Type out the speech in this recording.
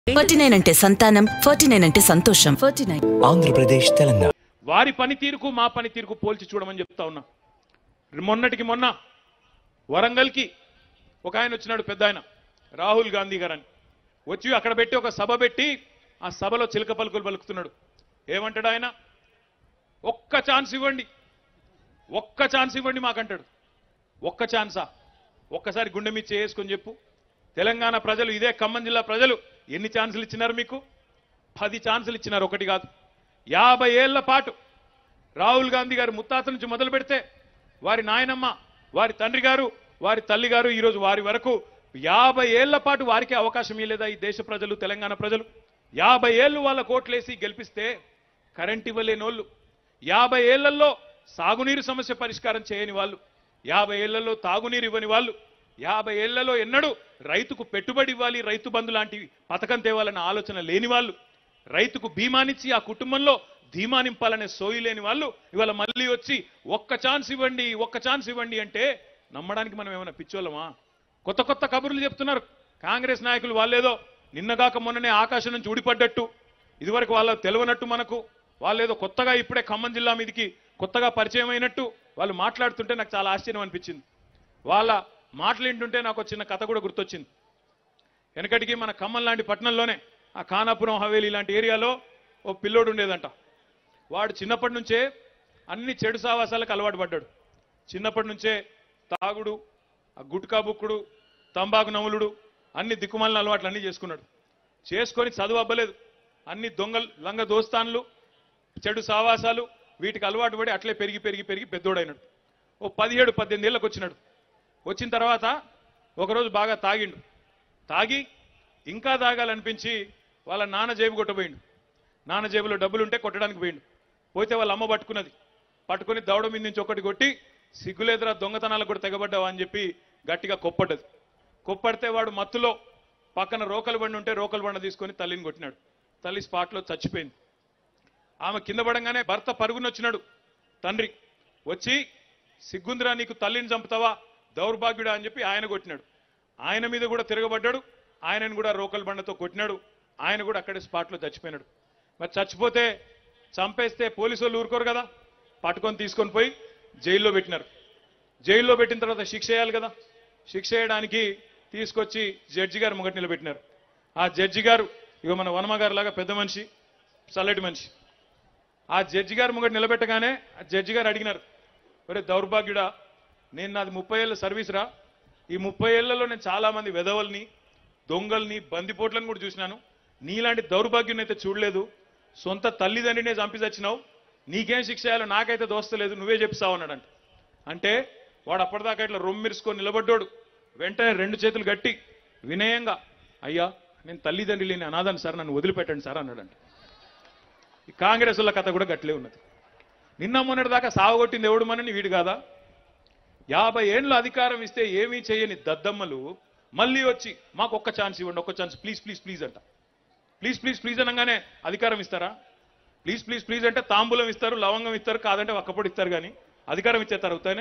forty nine అంటే సంతానం forty nine అంటే సంతోషం ఫార్టీ నైన్ ఆంధ్రప్రదేశ్ తెలంగాణ వారి పనితీరుకు మా పనితీరుకు పోల్చి చూడమని చెప్తా ఉన్నా మొన్నటికి మొన్న వరంగల్కి ఒక ఆయన వచ్చినాడు పెద్ద ఆయన రాహుల్ గాంధీ గారని వచ్చి అక్కడ పెట్టి ఒక సభ పెట్టి ఆ సభలో చిలక పలుకులు పలుకుతున్నాడు ఏమంటాడు ఆయన ఒక్క ఛాన్స్ ఇవ్వండి ఒక్క ఛాన్స్ ఇవ్వండి మాకంటాడు ఒక్క ఛాన్సా ఒక్కసారి గుండె మీద చేసుకొని చెప్పు తెలంగాణ ప్రజలు ఇదే ఖమ్మం జిల్లా ప్రజలు ఎన్ని ఛాన్సులు ఇచ్చినారు మీకు పది ఛాన్సులు ఇచ్చినారు ఒకటి కాదు యాభై ఏళ్ల పాటు రాహుల్ గాంధీ గారు ముత్తాత నుంచి మొదలు పెడితే వారి నాయనమ్మ వారి తండ్రి గారు వారి తల్లి గారు ఈరోజు వారి వరకు యాభై ఏళ్ల పాటు వారికి అవకాశం ఇవ్వలేదా ఈ దేశ ప్రజలు తెలంగాణ ప్రజలు యాభై ఏళ్ళు వాళ్ళ కోట్లేసి గెలిపిస్తే కరెంట్ ఇవ్వలేనోళ్ళు యాభై ఏళ్లలో సాగునీరు సమస్య పరిష్కారం చేయని వాళ్ళు యాభై ఏళ్లలో తాగునీరు ఇవ్వని వాళ్ళు యాభై ఏళ్లలో ఎన్నడూ రైతుకు పెట్టుబడి ఇవ్వాలి రైతు బంధు లాంటి పథకం తేవాలన్న ఆలోచన లేని వాళ్ళు రైతుకు బీమానిచ్చి ఆ కుటుంబంలో ధీమా నింపాలనే సోయి లేని వాళ్ళు ఇవాళ మళ్ళీ వచ్చి ఒక్క ఛాన్స్ ఇవ్వండి ఒక్క ఛాన్స్ ఇవ్వండి అంటే నమ్మడానికి మనం ఏమైనా పిచ్చోళ్ళమా కొత్త కొత్త కబుర్లు చెప్తున్నారు కాంగ్రెస్ నాయకులు వాళ్ళేదో నిన్నగాక మొన్ననే ఆకాశం నుంచి ఊడిపడ్డట్టు ఇదివరకు వాళ్ళ తెలియనట్టు మనకు వాళ్ళేదో కొత్తగా ఇప్పుడే ఖమ్మం జిల్లా మీదకి కొత్తగా పరిచయం అయినట్టు వాళ్ళు మాట్లాడుతుంటే నాకు చాలా ఆశ్చర్యం అనిపించింది వాళ్ళ మాటలు వింటుంటే నాకు ఒక చిన్న కథ కూడా గుర్తొచ్చింది వెనకటికి మన ఖమ్మం లాంటి పట్టణంలోనే ఆ ఖానాపురం హవేలీ లాంటి ఏరియాలో ఓ పిల్లోడు ఉండేదంట వాడు చిన్నప్పటి నుంచే అన్ని చెడు సావాసాలకు అలవాటు పడ్డాడు చిన్నప్పటి నుంచే తాగుడు ఆ గుట్కా బుక్కుడు తంబాకు నములుడు అన్ని దిక్కుమాలిన అలవాట్లు అన్ని చేసుకున్నాడు చేసుకొని చదువు అవ్వలేదు అన్ని దొంగలు లంగ దోస్తాన్లు చెడు సావాసాలు వీటికి అలవాటు పడి అట్లే పెరిగి పెరిగి పెరిగి పెద్దోడైనాడు ఓ పదిహేడు పద్దెనిమిది ఏళ్ళకి వచ్చినాడు వచ్చిన తర్వాత ఒకరోజు బాగా తాగిండు తాగి ఇంకా తాగాలనిపించి వాళ్ళ నాన్న జేబు కొట్టబోయిండు నాన్న జేబులో డబ్బులు ఉంటే కొట్టడానికి పోయిండు పోతే వాళ్ళ అమ్మ పట్టుకున్నది పట్టుకుని దవడ మీద నుంచి ఒకటి కొట్టి సిగ్గులేదురా దొంగతనాలకు కూడా తెగబడ్డావా అని చెప్పి గట్టిగా కొప్పడ్డది కొప్పడితే వాడు మత్తులో పక్కన రోకలు బండి ఉంటే రోకలు బండ తీసుకొని తల్లిని కొట్టినాడు తల్లి స్పాట్లో చచ్చిపోయింది ఆమె కింద పడంగానే భర్త పరుగునొచ్చినాడు తండ్రి వచ్చి సిగ్గుందిరా నీకు తల్లిని చంపుతావా దౌర్భాగ్యుడా అని చెప్పి ఆయన కొట్టినాడు ఆయన మీద కూడా తిరగబడ్డాడు ఆయనను కూడా రోకల్ బండతో కొట్టినాడు ఆయన కూడా అక్కడే స్పాట్లో చచ్చిపోయినాడు మరి చచ్చిపోతే చంపేస్తే పోలీసు వాళ్ళు ఊరుకోరు కదా పట్టుకొని తీసుకొని పోయి జైల్లో పెట్టినారు జైల్లో పెట్టిన తర్వాత శిక్ష వేయాలి కదా శిక్ష వేయడానికి తీసుకొచ్చి జడ్జి గారు ముంగట నిలబెట్టినారు ఆ జడ్జి గారు ఇక మన వనమ గారు లాగా పెద్ద మనిషి చల్లటి మనిషి ఆ జడ్జి గారు ముంగట నిలబెట్టగానే ఆ జడ్జి గారు అడిగినారు ఒరే దౌర్భాగ్యుడా నేను నాది ముప్పై ఏళ్ళ సర్వీస్ రా ఈ ముప్పై ఏళ్లలో నేను చాలా మంది వెధవల్ని దొంగల్ని బందిపోట్లను కూడా చూసినాను నీలాంటి దౌర్భాగ్యం అయితే చూడలేదు సొంత తల్లిదండ్రినే చంపి చచ్చినావు నీకేం శిక్ష చేయాలో నాకైతే దోస్తలేదు నువ్వే చెప్తావు అన్నాడంట అంటే వాడు అప్పటిదాకా ఇట్లా రొమ్మిరుసుకొని నిలబడ్డాడు వెంటనే రెండు చేతులు గట్టి వినయంగా అయ్యా నేను తల్లిదండ్రి లేని అనాథాన్ని సార్ నన్ను వదిలిపెట్టండి సార్ అన్నాడంట ఈ కాంగ్రెస్ వాళ్ళ కథ కూడా గట్లే ఉన్నది నిన్న మొన్నటి దాకా సావగొట్టింది ఎవడు మనని వీడు కాదా యాభై ఏండ్లు అధికారం ఇస్తే ఏమీ చేయని దద్దమ్మలు మళ్ళీ వచ్చి మాకు ఒక్క ఛాన్స్ ఇవ్వండి ఒక్క ఛాన్స్ ప్లీజ్ ప్లీజ్ ప్లీజ్ అంట ప్లీజ్ ప్లీజ్ ప్లీజ్ అనగానే అధికారం ఇస్తారా ప్లీజ్ ప్లీజ్ ప్లీజ్ అంటే తాంబూలం ఇస్తారు లవంగం ఇస్తారు కాదంటే ఒక్కపొడి ఇస్తారు కానీ అధికారం ఇచ్చేస్తారు అవుతానే